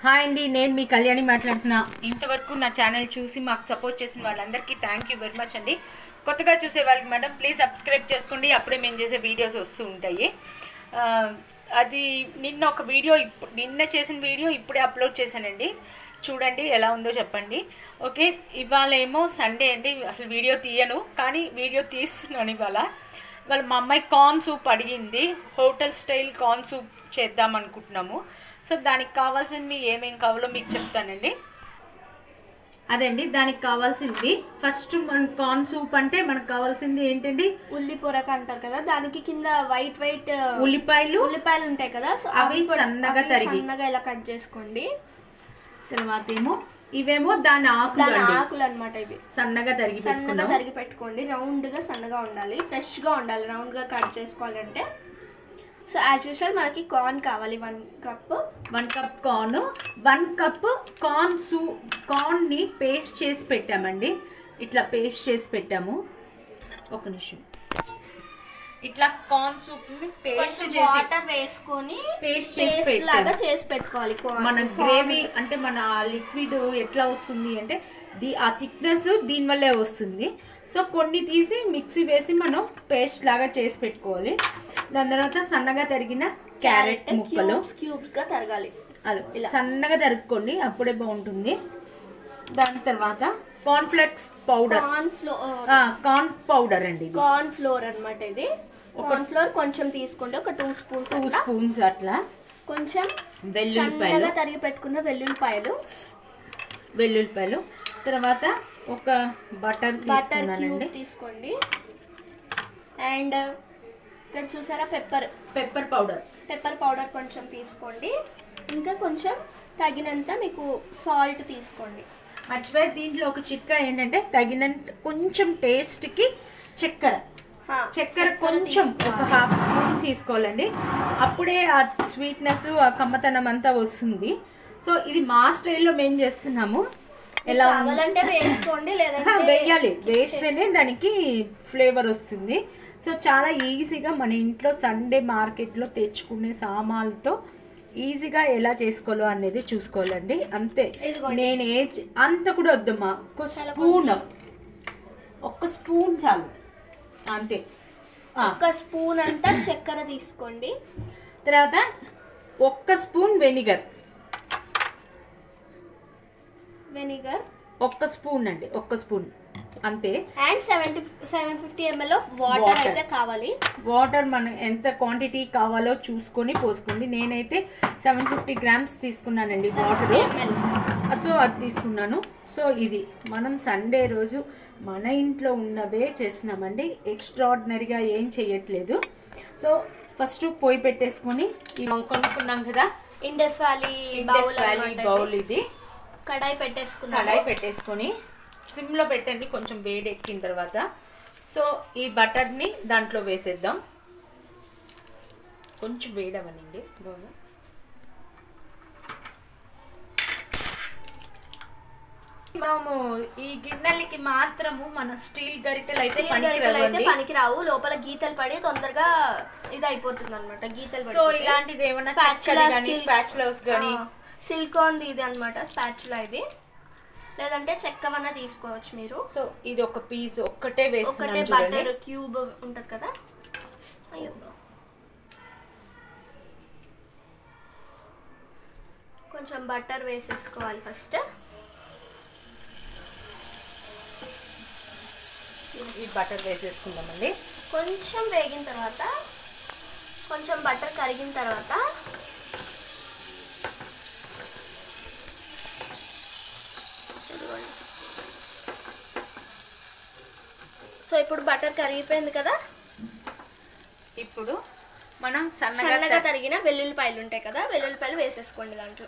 Hi అండి నేను మీ కళ్యాణి మాట్లాడుతున్నా ఇంతవరకు నా ఛానల్ చూసి మాకు సపోర్ట్ చేసిన వాళ్ళందరికీ థ్యాంక్ యూ వెరీ మచ్ అండి కొత్తగా చూసే వాళ్ళకి మేడం ప్లీజ్ సబ్స్క్రైబ్ చేసుకోండి అప్పుడే మేము చేసే వీడియోస్ వస్తూ ఉంటాయి ఆ, అది నిన్న ఒక వీడియో ఇప్పుడు నిన్న చేసిన వీడియో ఇప్పుడే అప్లోడ్ చేశానండి చూడండి ఎలా ఉందో చెప్పండి ఓకే ఇవాళ ఏమో సండే అండి అసలు వీడియో తీయను కానీ వీడియో తీస్తున్నాను ఇవాళ వాళ్ళ మా అమ్మాయి కార్న్ సూప్ అడిగింది హోటల్ స్టైల్ కార్న్ సూప్ చేద్దాం అనుకుంటున్నాము సో దానికి కావాల్సింది ఏమేం కావాలో మీకు చెప్తానండి అదండి దానికి కావాల్సింది ఫస్ట్ మన కార్న్ సూప్ అంటే మనకు కావాల్సింది ఏంటండి ఉల్లి పొరక అంటారు కదా దానికి కింద వైట్ వైట్ ఉల్లిపాయలు ఉల్లిపాయలు ఉంటాయి కదా సో అవి కూడా- సన్నగా అవి తరిగి. సన్నగా ఇలా కట్ చేసుకోండి తర్వాత ఏమో ఇవేమో దాని ఆకులు దాని అండి ఆకులు అనమాట ఇవి సన్నగా తరిగి సన్నగా పెట్టుకున్నాం తరిగి పెట్టుకోండి రౌండ్ గా సన్నగా ఉండాలి ఫ్రెష్ గా ఉండాలి రౌండ్ గా కట్ చేసుకోవాలంటే సో యాజ్ యూజువల్ మనకి కార్న్ కావాలి one cup one cup corn one cup corn సూ కార్న్ని పేస్ట్ చేసి పెట్టామండి ఇట్లా పేస్ట్ చేసి పెట్టాము ఒక నిమిషం ఇట్లా కార్న్ సూప్ని పేస్ట్ చేసి వాటర్ వేసుకొని పేస్ట్ చేసి పేస్ట్ పెట్టాము లాగా చేసి పెట్టుకోవాలి corn. మన corn- గ్రేవీ అంటే మన లిక్విడ్ ఎట్లా వస్తుంది అంటే ది ఆ థిక్నెస్ దీనివల్లే వస్తుంది సో కొన్ని తీసి మిక్సీ వేసి మనం పేస్ట్ లాగా చేసి పెట్టుకోవాలి దాని తర్వాత సన్నగా తరిగిన క్యారెట్ ముక్కలు క్యూబ్స్ క్యూబ్స్ గా తరగాలి అది సన్నగా తరుక్కోండి అప్పుడే బాగుంటుంది దాని తర్వాత cornflakes powder corn flour corn powder అండి ఇది కార్న్ ఫ్లోర్ అన్నమాట ఇది కార్న్ ఫ్లోర్ కొంచెం తీసుకోండి ఒక టూ స్పూన్స్ టూ అట్లా స్పూన్స్ అట్లా కొంచెం వెల్లుల్లిపాయలు సన్నగా తరిగి పెట్టుకున్న వెల్లుల్లిపాయలు వెల్లుల్లిపాయలు తర్వాత ఒక బటర్ బటర్ క్యూబ్ తీసుకున్నానండి తీసుకోండి అండ్ ఇక్కడ చూసారా pepper pepper powder pepper powder కొంచెం తీసుకోండి ఇంకా కొంచెం తగినంత మీకు సాల్ట్ తీసుకోండి మర్చిపోయి దీంట్లో ఒక చిట్కా ఏంటంటే తగినంత కొంచెం టేస్ట్కి చక్కెర హా, చక్కెర కొంచెం ఒక హాఫ్ స్పూన్ తీసుకోవాలండి అప్పుడే ఆ స్వీట్నెస్ ఆ కమ్మతనం అంతా వస్తుంది సో ఇది మా స్టైల్లో మేము చేస్తున్నాము ఎలా ఉంది? కావాలంటే వేసుకోండి హా, లేదంటే వేయాలి వేస్తేనే దానికి ఫ్లేవర్ వస్తుంది సో చాలా ఈజీగా మన ఇంట్లో సండే మార్కెట్లో తెచ్చుకునే సామాన్లతో ఈజీగా ఎలా చేసుకోవాలో అనేది చూసుకోవాలండి అంతే ఇదిగోండి. నేను ఏ చే- అంత కూడా వద్దమ్మా ఒక స్పూన్ ఒక్క స్పూన్ చాలు అంతే ఆ, ఒక స్పూన్ అంతా చక్కెర తీసుకోండి తర్వాత ఒక్క స్పూన్ వెనిగర్ వెనిగర్ ఒక్క స్పూన్ అండి ఒక్క స్పూన్ అంతే and seventy seven fifty ML of water Water. అయితే కావాలి వాటర్ మన ఎంత క్వాంటిటీ కావాలో చూసుకొని పోసుకోండి నేనైతే సెవెన్ ఫిఫ్టీ గ్రామ్స్ తీసుకున్నానండి వాటర్ సో అది తీసుకున్నాను సో ఇది మనం సండే రోజు మన ఇంట్లో ఉన్నవే చేసినామండి ఎక్స్ట్రాడినరీగా ఏం చేయట్లేదు సో ఫస్ట్ పొయ్యి పెట్టేసుకొని ఇది కొనుక్కున్నాం కదా Indus valley Indus bowl valley bowl ఇది కడాయి పెట్టేసుకున్నాను కడాయి పెట్టేసుకొని సిమ్లో పెట్టండి కొంచెం వేడి ఎక్కిన తర్వాత సో ఈ బటర్ని దాంట్లో వేసేద్దాం కొంచెం వేడవనండి బాగా మనము ఈ గిన్నెలకి మాత్రము మన స్టీల్ గరిటెలు అయితే స్టీల్ గరిటెలు అయితే పనికిరావండి పనికిరావు లోపల గీతలు పడి తొందరగా ఇది అయిపోతుంది అనమాట గీతలు సో ఇలాంటిది ఏమన్నా Spatula, కానీ steel- స్పాచులర్స్ కానీ సిలికాన్ ఇది అనమాట స్పాచులా ఇది లేదంటే చెక్కవన్న తీసుకోవచ్చు మీరు సో ఇది ఒక పీస్ ఒక్కటే ఒకటే వేస్తున్నాను చూడండి బటర్ క్యూబ్ ఉంటది కదా అయ్యో కొంచెం బటర్ వేసేసుకోవాలి ఫస్ట్ ఈ బటర్ వేసేసుకుందామండి కొంచెం వేగిన తర్వాత కొంచెం బటర్ కరిగిన తర్వాత ఇదిగోండి. సో ఇప్పుడు బటర్ కరిగిపోయింది కదా ఇప్పుడు మనం సన్నగా సన్నగా తరిగిన వెల్లుల్లిపాయలు ఉంటాయి కదా వెల్లుల్లిపాయలు వేసేసుకోండి దాంట్లో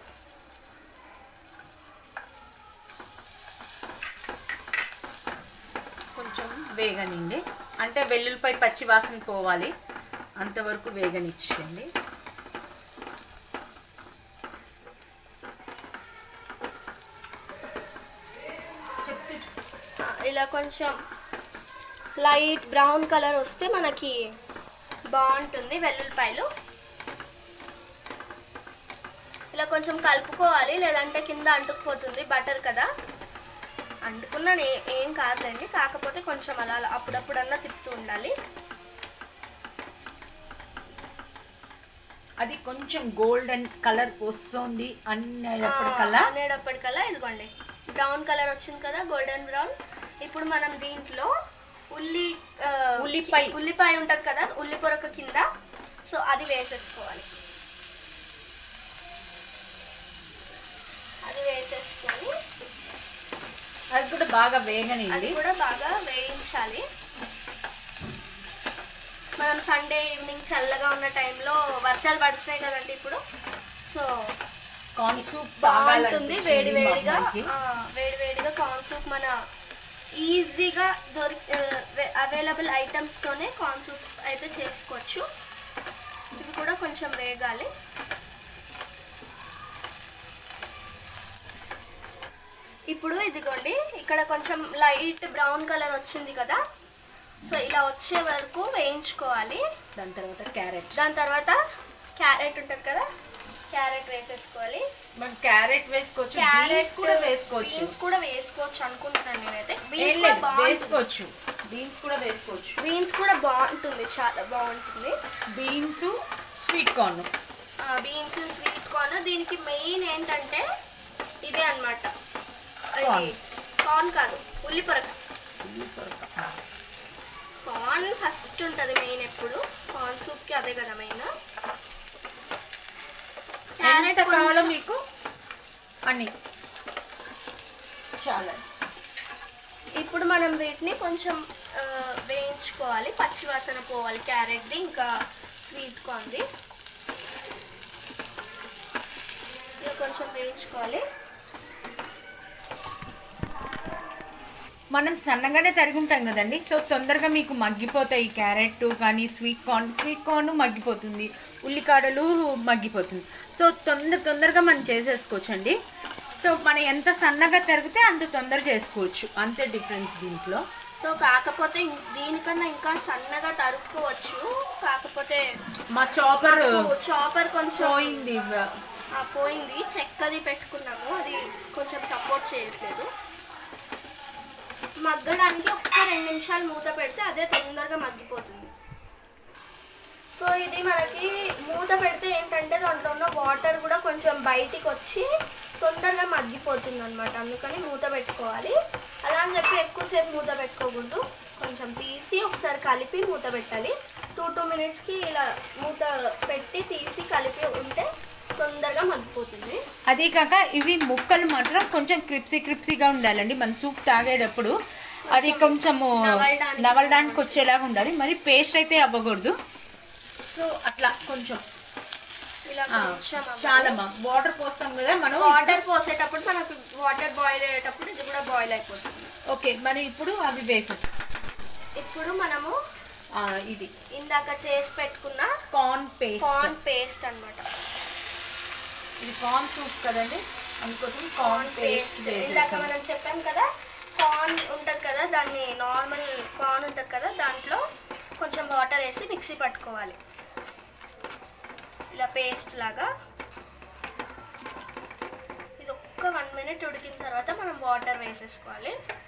కొంచెం వేగనిండి అంటే వెల్లుల్లిపాయ పచ్చి వాసన పోవాలి అంతవరకు వేగనిచ్చేయండి ఆ, ఇలా కొంచెం లైట్ బ్రౌన్ కలర్ వస్తే మనకి బాగుంటుంది వెల్లుల్లిపాయలు ఇలా కొంచెం కలుపుకోవాలి లేదంటే కింద అంటుకుపోతుంది బటర్ కదా అంటుకున్నా ఏ- ఏం కాదులేండి కాకపోతే కొంచెం అలా అలా అప్పుడప్పుడన్నా తిప్పుతూ ఉండాలి అది కొంచెం గోల్డెన్ కలర్ వస్తుంది అనేటప్పటికల్లా అనేటప్పటికల్లా ఇదిగోండి బ్రౌన్ కలర్ వచ్చింది కదా గోల్డెన్ బ్రౌన్ ఇప్పుడు మనం దీంట్లో ఉల్లి ఆ, ఉల్లిపాయ. ఉల్లిపాయ ఉంటుంది కదా ఉల్లి పొరక కింద సో అది వేసేసుకోవాలి అది వేసేసుకొని అది కూడా బాగా అది వేగనింది కూడా బాగా వేయించాలి మనం సండే ఈవినింగ్ చల్లగా ఉన్న టైంలో వర్షాలు పడుతున్నాయి కదండి ఇప్పుడు సో కార్న్ సూప్ బాగుంటుంది వేడి వేడిగా వేడి వేడిగా కార్న్ సూప్ మన ఈజీగా దొరి అవైలబుల్ ఐటమ్స్తోనే కార్న్ సూప్ అయితే చేసుకోవచ్చు ఇవి కూడా కొంచెం వేగాలి ఇప్పుడు ఇదిగోండి ఇక్కడ కొంచెం లైట్ బ్రౌన్ కలర్ వచ్చింది కదా సో ఇలా వచ్చే వరకు వేయించుకోవాలి దాని తర్వాత క్యారెట్ దాని తర్వాత క్యారెట్ ఉంటుంది కదా క్యారెట్ వేసేసుకోవాలి మనం క్యారెట్ వేసుకోవచ్చు బీన్స్ కూడా వేసుకోవచ్చు బీన్స్ కూడా వేసుకోవచ్చు అనుకుంటున్నాను నేనైతే ఏం బీన్స్ కూడా లేదు బాగుంటుంది వేసుకోవచ్చు బీన్స్ కూడా వేసుకోవచ్చు బీన్స్ కూడా బాగుంటుంది చాలా బాగుంటుంది beans sweet corn beans sweet corn దీనికి మెయిన్ ఏంటంటే ఇదే అన్నమాట ఇది Corn. కార్న్ కాదు ఉల్లిపొరక కార్న్ ఫస్ట్ ఉంటుంది మెయిన్ ఎప్పుడు కార్న్ సూప్కి అదే కదా మెయిన్ ఎంత కావాలో మీకు అన్ని చాలా ఇప్పుడు మనం వీటిని కొంచెం ఆ, వేయించుకోవాలి పచ్చి వాసన పోవాలి క్యారెట్ది ఇంకా స్వీట్ కార్న్ది ఇలా కొంచెం వేయించుకోవాలి మనం సన్నగానే తరుగుంటాం కదండి సో తొందరగా మీకు మగ్గిపోతాయి క్యారెట్ కానీ స్వీట్ కార్న్ స్వీట్ కార్న్ మగ్గిపోతుంది ఉల్లికాడలు మగ్గిపోతుంది సో తొందర తొందరగా మనం చేసేసుకోవచ్చు అండి సో మనం ఎంత సన్నగా తరిగితే అంత తొందర చేసుకోవచ్చు అంతే డిఫరెన్స్ దీంట్లో సో కాకపోతే ఇం- దీనికన్నా ఇంకా సన్నగా తరుక్కోవచ్చు కాకపోతే మా చాపర్ చాపర్ కొంచెం పోయింది ఆ, పోయింది చెక్కది పెట్టుకున్నాము అది కొంచెం సపోర్ట్ చేయట్లేదు మగ్గడానికి ఒక్క రెండు నిమిషాలు మూత పెడితే అదే తొందరగా మగ్గిపోతుంది సో ఇది మనకి మూత పెడితే ఏంటంటే దాంట్లో ఉన్న వాటర్ కూడా కొంచెం బయటికి వచ్చి తొందరగా మగ్గిపోతుంది అనమాట అందుకని మూత పెట్టుకోవాలి అలా అని చెప్పి ఎక్కువసేపు మూత పెట్టుకోకూడదు కొంచెం తీసి ఒకసారి కలిపి మూత పెట్టాలి టూ టూ మినిట్స్కి ఇలా మూత పెట్టి తీసి కలిపి ఉంటే తొందరగా మగ్గిపోతుంది అదే కాక ఇవి ముక్కలు మాత్రం కొంచెం క్రిప్సీ క్రిప్సీగా ఉండాలండి మన సూప్ తాగేటప్పుడు అది కొంచెము నవలడానికి నవలడానికి వచ్చేలాగా ఉండాలి మరి పేస్ట్ అయితే అవ్వకూడదు సో అట్లా కొంచెం ఇలా ఆ, కొంచెం చాలా మా వాటర్ పోస్తాం కదా మనం వాటర్ పోసేటప్పుడు మనకు వాటర్ బాయిల్ అయ్యేటప్పుడు ఇది కూడా బాయిల్ అయిపోతుంది ఓకే మరి ఇప్పుడు అవి వేసేసి ఇప్పుడు మనము ఇది ఇందాక చేసి పెట్టుకున్న కార్న్ పేస్ట్ కార్న్ పేస్ట్ అన్నమాట ఇది కార్న్ సూప్ కదండి అందుకోసం కార్న్ పేస్ట్ ఇందాక వేసేసాం మనం చెప్పాం కదా కార్న్ ఉంటుంది కదా దాన్ని నార్మల్ కార్న్ ఉంటుంది కదా దాంట్లో కొంచెం వాటర్ వేసి మిక్సీ పట్టుకోవాలి ఇలా పేస్ట్ లాగా ఇది ఒక్క వన్ మినిట్ ఉడికిన తర్వాత మనం వాటర్ వేసేసుకోవాలి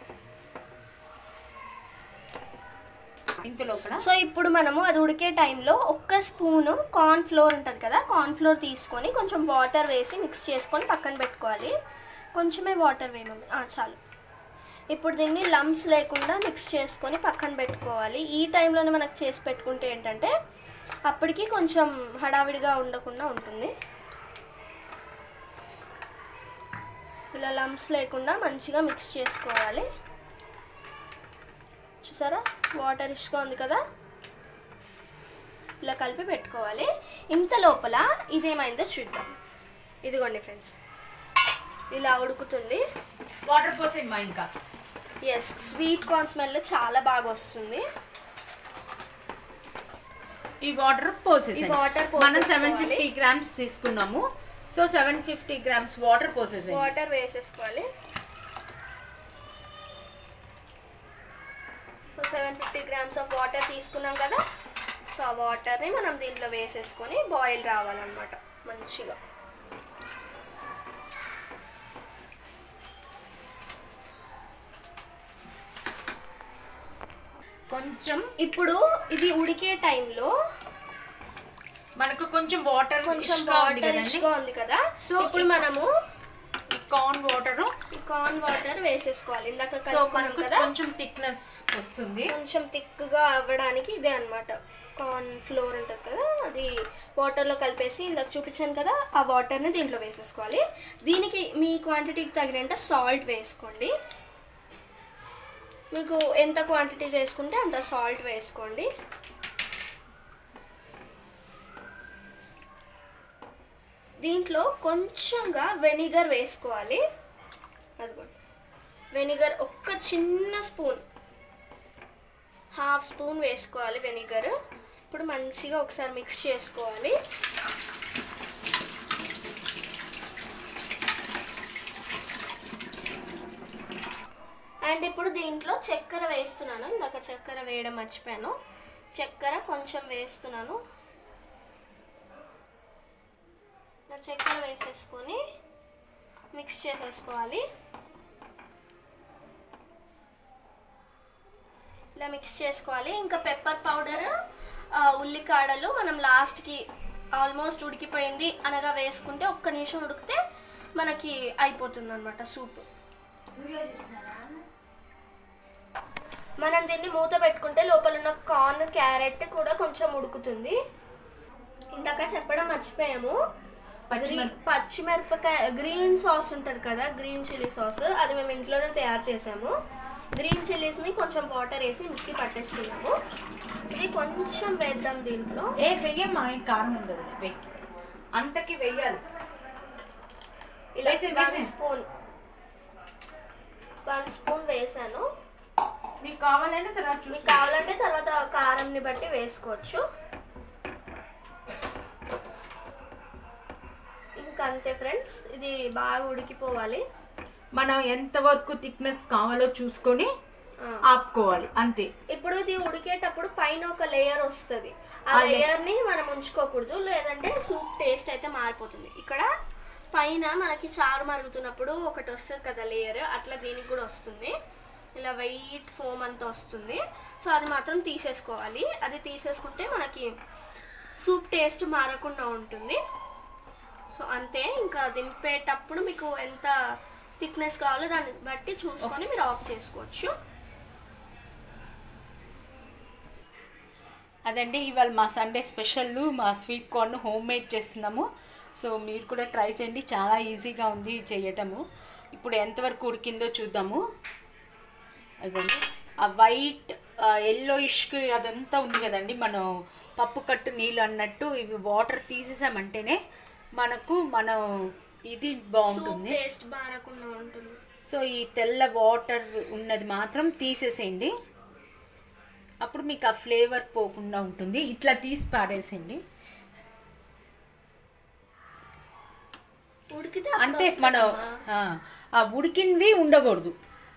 ఇంత లోపల సో ఇప్పుడు మనము అది ఉడికే టైంలో ఒక్క స్పూను కార్న్ ఫ్లోర్ ఉంటుంది కదా కార్న్ ఫ్లోర్ తీసుకొని కొంచెం వాటర్ వేసి మిక్స్ చేసుకొని పక్కన పెట్టుకోవాలి కొంచెమే వాటర్ వేయమని ఆ, చాలు ఇప్పుడు దీన్ని లమ్స్ లేకుండా మిక్స్ చేసుకొని పక్కన పెట్టుకోవాలి ఈ టైంలోనే మనకు చేసి పెట్టుకుంటే ఏంటంటే అప్పటికి కొంచెం హడావిడిగా ఉండకుండా ఉంటుంది ఇలా లమ్స్ లేకుండా మంచిగా మిక్స్ చేసుకోవాలి చూసారా వాటర్ ఇష్గా ఉంది కదా ఇలా కలిపి పెట్టుకోవాలి ఇంత లోపల ఇదేమైందో చూద్దాం ఇదిగోండి ఫ్రెండ్స్ ఇలా ఉడుకుతుంది వాటర్ పోసేమ్మా ఇంకా ఎస్ స్వీట్ కార్న్ స్మెల్ చాలా బాగా వస్తుంది ఈ వాటర్ పోసేసి ఈ water మనం పోసేసుకోవాలి. సెవెన్ ఫిఫ్టీ గ్రామ్స్ తీసుకున్నాము so seven fifty grams water పోసేసి వాటర్ వేసేసుకోవాలి so seven fifty grams of water తీసుకున్నాం కదా సో ఆ వాటర్ని మనం దీంట్లో వేసేసుకొని బాయిల్ రావాలన్నమాట మంచిగా కొంచెం ఇప్పుడు ఇది ఉడికే టైంలో మనకు కొంచెం వాటర్ కొంచెం ఉంది వాటర్ కదండి ఇష్గా ఉంది కదా సో ఇప్పుడు ఇప్పుడు- మనము ఈ కార్న్ వాటర్ ఈ కార్న్ వాటర్ వేసేసుకోవాలి ఇందాక సో కలుపుకున్నాం మనకు కదా కొంచెం థిక్నెస్ వస్తుంది కొంచెం థిక్గా అవ్వడానికి ఇదే అన్నమాట కార్న్ ఫ్లోర్ ఉంటుంది కదా అది వాటర్లో కలిపేసి ఇందాక చూపించాను కదా ఆ వాటర్ని దీంట్లో వేసేసుకోవాలి దీనికి మీ క్వాంటిటీకి తగినంత సాల్ట్ వేసుకోండి మీకు ఎంత క్వాంటిటీ చేసుకుంటే అంత సాల్ట్ వేసుకోండి దీంట్లో కొంచెంగా వెనిగర్ వేసుకోవాలి అదిగోండి వెనిగర్ ఒక్క చిన్న స్పూన్ హాఫ్ స్పూన్ వేసుకోవాలి వెనిగర్ ఇప్పుడు మంచిగా ఒకసారి మిక్స్ చేసుకోవాలి అండ్ ఇప్పుడు దీంట్లో చక్కెర వేస్తున్నాను ఇందాక చక్కెర వేయడం మర్చిపోయాను చక్కెర కొంచెం వేస్తున్నాను ఇలా చక్కెర వేసేసుకొని మిక్స్ చేసేసుకోవాలి ఇలా మిక్స్ చేసుకోవాలి ఇంకా పెప్పర్ పౌడర్ ఉల్లికాడలు మనం లాస్ట్కి ఆల్మోస్ట్ ఉడికిపోయింది అనగా వేసుకుంటే ఒక్క నిమిషం ఉడికితే మనకి అయిపోతుంది అనమాట సూప్ మనం దీన్ని మూత పెట్టుకుంటే లోపల ఉన్న కార్న్ క్యారెట్ కూడా కొంచెం ఉడుకుతుంది ఇందాక చెప్పడం మర్చిపోయాము పచ్చిమిరప- గ్రీ- పచ్చిమిరపకాయ గ్రీన్ సాస్ ఉంటుంది కదా గ్రీన్ చిల్లీ సాస్ అది మేము ఇంట్లోనే తయారు చేసాము గ్రీన్ చిల్లీస్ని కొంచెం వాటర్ వేసి మిక్సీ పట్టేసుకున్నాము ఇది కొంచెం వేద్దాం దీంట్లో ఏ వెయ్యమ్మా ఏం కారం ఉండదు వెయ్యి అంతకి వెయ్యాలి ఇలా వేసే, వన్ వేసే. స్పూన్ వన్ స్పూన్ వేసాను మీకు కావాలంటే తర్వాత మీకు చూసి కావాలంటే తర్వాత కారంని బట్టి వేసుకోవచ్చు ఇంకా అంతే ఫ్రెండ్స్ ఇది బాగా ఉడికిపోవాలి మనం ఎంత వరకు థిక్నెస్ కావాలో చూసుకొని ఆ. ఆపుకోవాలి అంతే ఇప్పుడు ఇది ఉడికేటప్పుడు పైన ఒక లేయర్ వస్తుంది ఆ ఆ లే- లేయర్ ని మనం ఉంచుకోకూడదు లేదంటే సూప్ టేస్ట్ అయితే మారిపోతుంది ఇక్కడ పైన మనకి చారు మరుగుతున్నప్పుడు ఒకటి వస్తుంది కదా లేయర్ అట్లా దీనికి కూడా వస్తుంది ఇలా వైట్ ఫోమ్ అంతా వస్తుంది సో అది మాత్రం తీసేసుకోవాలి అది తీసేసుకుంటే మనకి సూప్ టేస్ట్ మారకుండా ఉంటుంది సో అంతే ఇంకా దింపేటప్పుడు మీకు ఎంత థిక్నెస్ కావాలో దాన్ని బట్టి చూసుకొని మీరు ఆఫ్ చేసుకోవచ్చు అదండి ఇవాళ మా సండే స్పెషల్ మా స్వీట్ కార్న్ హోమ్ మేడ్ చేస్తున్నాము సో మీరు కూడా ట్రై చేయండి చాలా ఈజీగా ఉంది చేయటము ఇప్పుడు ఎంతవరకు ఉడికిందో చూద్దాము అదండి ఆ వైట్ ఎల్లోయిష్కి అదంతా ఉంది కదండి మనం పప్పు కట్టు నీళ్ళు అన్నట్టు ఇవి వాటర్ తీసేసామంటేనే మనకు మనం ఇది సూప్ బాగుంటుంది టేస్ట్ మారకుండా ఉంటుంది సో ఈ తెల్ల వాటర్ ఉన్నది మాత్రం తీసేసేయండి అప్పుడు మీకు ఆ ఫ్లేవర్ పోకుండా ఉంటుంది ఇట్లా తీసి పాడేసేయండి ఉడికితే అంటే మనం ఆ, ఆ ఉడికినవి ఉండకూడదు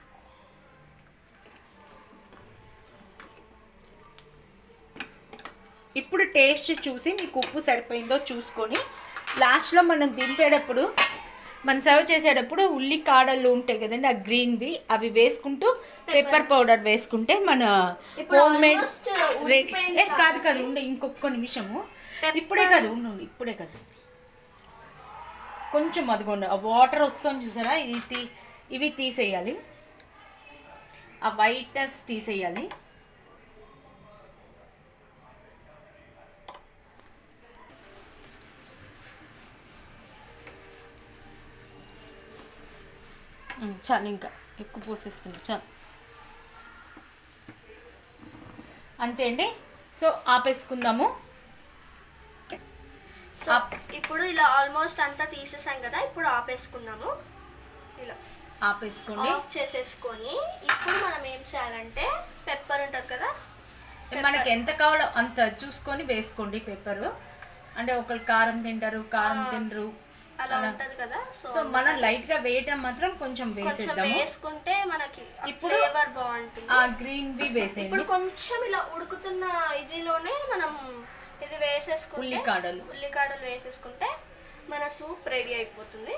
ఇప్పుడు టేస్ట్ చూసి మీకు ఉప్పు సరిపోయిందో చూసుకొని లాస్ట్లో మనం దింపేటప్పుడు మనం సర్వ్ చేసేటప్పుడు ఉల్లి కాడలు ఉంటాయి కదండి ఆ గ్రీన్వి అవి వేసుకుంటూ పెప్పర్ పౌడర్ వేసుకుంటే మన ఇప్పుడు హోమ్ మేడ్ almost రెడీ ఉడికిపోయింది ఏ కాదు కాదు ఉండే ఇంకొక నిమిషము ఇప్పుడే కాదు ఉండు ఉండు, ఇప్పుడే కాదు కొంచెం అదిగోండి ఆ వాటర్ వస్తుంది చూసారా ఇది తీ ఇవి తీసేయాలి ఆ వైట్నెస్ తీసేయాలి ఉమ్, చాలు ఇంకా ఎక్కువ పోసేస్తున్నా చాలు అంతే అండి సో ఆపేసుకుందాము సో ఇప్పుడు ఇలా ఆల్మోస్ట్ అంతా తీసేసాం కదా ఇప్పుడు ఆపేసుకున్నాము ఇలా ఆపేసుకోండి ఆఫ్ చేసేసుకొని ఇప్పుడు మనం ఏం చేయాలంటే పెప్పర్ ఉంటుంది కదా మనకి ఎంత కావాలో అంత చూసుకొని వేసుకోండి పెప్పర్ అంటే ఒకరు కారం తింటారు కారం తినరు అలా ఉంటది కదా సో సో మనం లైట్ గా వేయటం మాత్రం కొంచెం కొంచెం వేసేద్దాము వేసుకుంటే మనకి ఇప్పుడు ఫ్లేవర్ బాగుంటుంది ఆ గ్రీన్ వి వేసేయండి ఇప్పుడు కొంచెం ఇలా ఉడుకుతున్న ఇదిలోనే మనం ఇది వేసేసుకుంటే ఉల్లికాడలు. ఉల్లికాడలు వేసేసుకుంటే మన సూప్ రెడీ అయిపోతుంది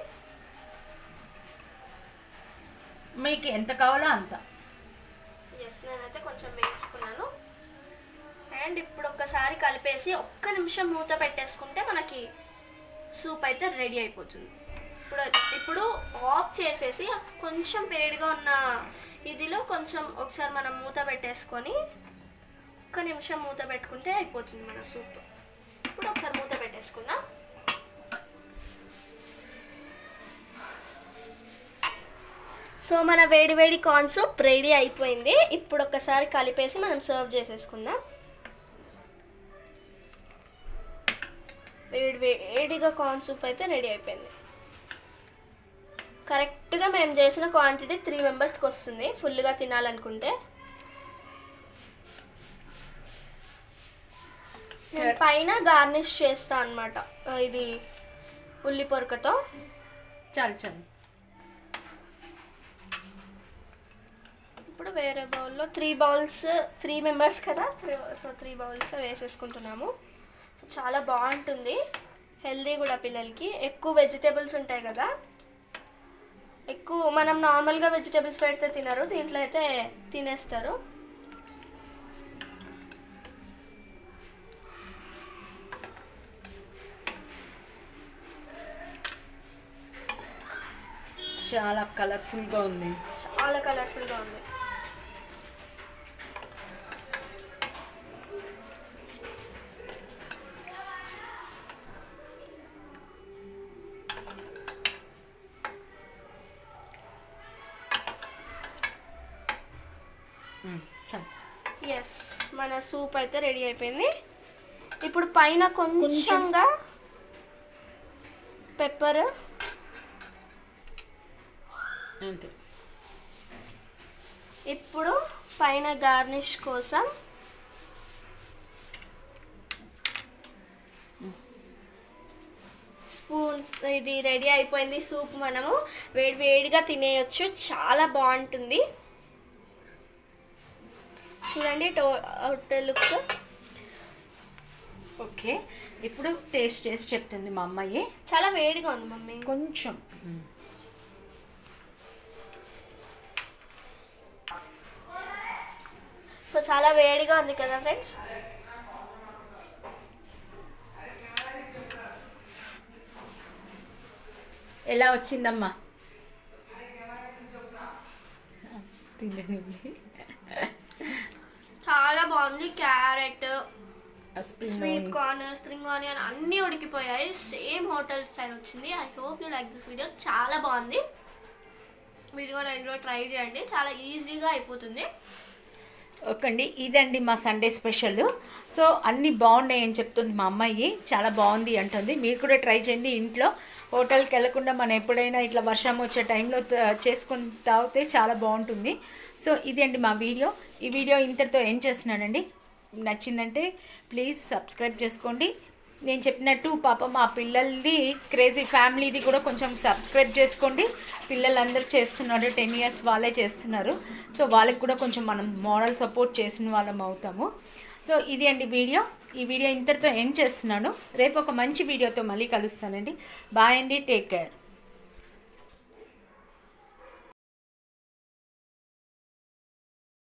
మీకు ఎంత కావాలో అంత ఎస్ నేనైతే కొంచెం వేసుకున్నాను అండ్ ఇప్పుడు ఒక్కసారి కలిపేసి ఒక్క నిమిషం మూత పెట్టేసుకుంటే మనకి సూప్ అయితే రెడీ అయిపోతుంది ఇప్పుడు ఇప్పుడు ఆఫ్ చేసేసి కొంచెం వేడిగా ఉన్న ఇదిలో కొంచెం ఒకసారి మనం మూత పెట్టేసుకొని ఒక్క నిమిషం మూత పెట్టుకుంటే అయిపోతుంది మన సూప్ ఇప్పుడు ఒకసారి మూత పెట్టేసుకుందాం సో మన వేడి వేడి కార్న్ సూప్ రెడీ అయిపోయింది ఇప్పుడు ఒకసారి కలిపేసి మనం సర్వ్ చేసేసుకుందాం వేడి వేడిగా కార్న్ సూప్ అయితే రెడీ అయిపోయింది కరెక్ట్గా మేము చేసిన క్వాంటిటీ త్రీ మెంబర్స్కి వస్తుంది ఫుల్గా తినాలనుకుంటే నేను పైన గార్నిష్ చేస్తా అనమాట ఇది ఉల్లి పొరకతో చాలు చాలు ఇప్పుడు వేరే బౌల్లో త్రీ బౌల్స్ త్రీ మెంబర్స్ కదా త్రీ సో త్రీ బౌల్స్ వేసేసుకుంటున్నాము సో చాలా బాగుంటుంది హెల్దీ కూడా పిల్లలకి ఎక్కువ వెజిటేబుల్స్ ఉంటాయి కదా ఎక్కువ మనం నార్మల్గా వెజిటేబుల్స్ పెడితే తినరు దీంట్లో అయితే తినేస్తారు చాలా కలర్ఫుల్గా ఉంది చాలా కలర్ఫుల్గా ఉంది మ్మ్, చాలు ఎస్ మన సూప్ అయితే రెడీ అయిపోయింది ఇప్పుడు పైన కొంచెంగా పెప్పర్ అంతే ఇప్పుడు పైన గార్నిష్ కోసం స్పూన్స్ ఇది రెడీ అయిపోయింది సూప్ మనము వేడి వేడిగా తినేయొచ్చు చాలా బాగుంటుంది చూడండి టో అవుటర్ లుక్ ఓకే ఇప్పుడు టేస్ట్ చేసి చెప్తుంది మా అమ్మాయి చాలా వేడిగా ఉంది మమ్మీ కొంచెం మ్మ్. సో చాలా వేడిగా ఉంది కదా ఫ్రెండ్స్ ఎలా వచ్చిందమ్మా తినండి చాలా బాగుంది carrot spring sweet corn spring onion అన్నీ ఉడికిపోయాయి సేమ్ హోటల్ స్టైల్ వచ్చింది I hope you like this video చాలా బాగుంది మీరు కూడా ఇందులో ట్రై చేయండి చాలా ఈజీగా అయిపోతుంది ఓకే అండి ఇదండి మా సండే స్పెషల్ సో అన్నీ బాగున్నాయి అని చెప్తుంది మా అమ్మాయి చాలా బాగుంది అంటుంది మీరు కూడా ట్రై చేయండి ఇంట్లో హోటల్కి వెళ్ళకుండా మనం ఎప్పుడైనా ఇట్లా వర్షం వచ్చే టైంలో త- చేసుకొని తాగితే చాలా బాగుంటుంది సో ఇది అండి మా వీడియో ఈ వీడియో ఇంతటితో ఏం చేస్తున్నానండి నచ్చిందంటే ప్లీజ్ సబ్స్క్రైబ్ చేసుకోండి నేను చెప్పినట్టు పాప మా పిల్లలది క్రేజీ ఫ్యామిలీది కూడా కొంచెం సబ్స్క్రైబ్ చేసుకోండి పిల్లలందరూ చేస్తున్నారు టెన్ ఇయర్స్ వాళ్ళే చేస్తున్నారు సో వాళ్ళకి కూడా కొంచెం మనం మోరల్ సపోర్ట్ చేసిన వాళ్ళం అవుతాము సో ఇది అండి వీడియో ఈ వీడియో ఇంతటితో ఎండ్ చేస్తున్నాను రేపు ఒక మంచి వీడియోతో మళ్ళీ కలుస్తానండి బాయ్ అండి టేక్ కేర్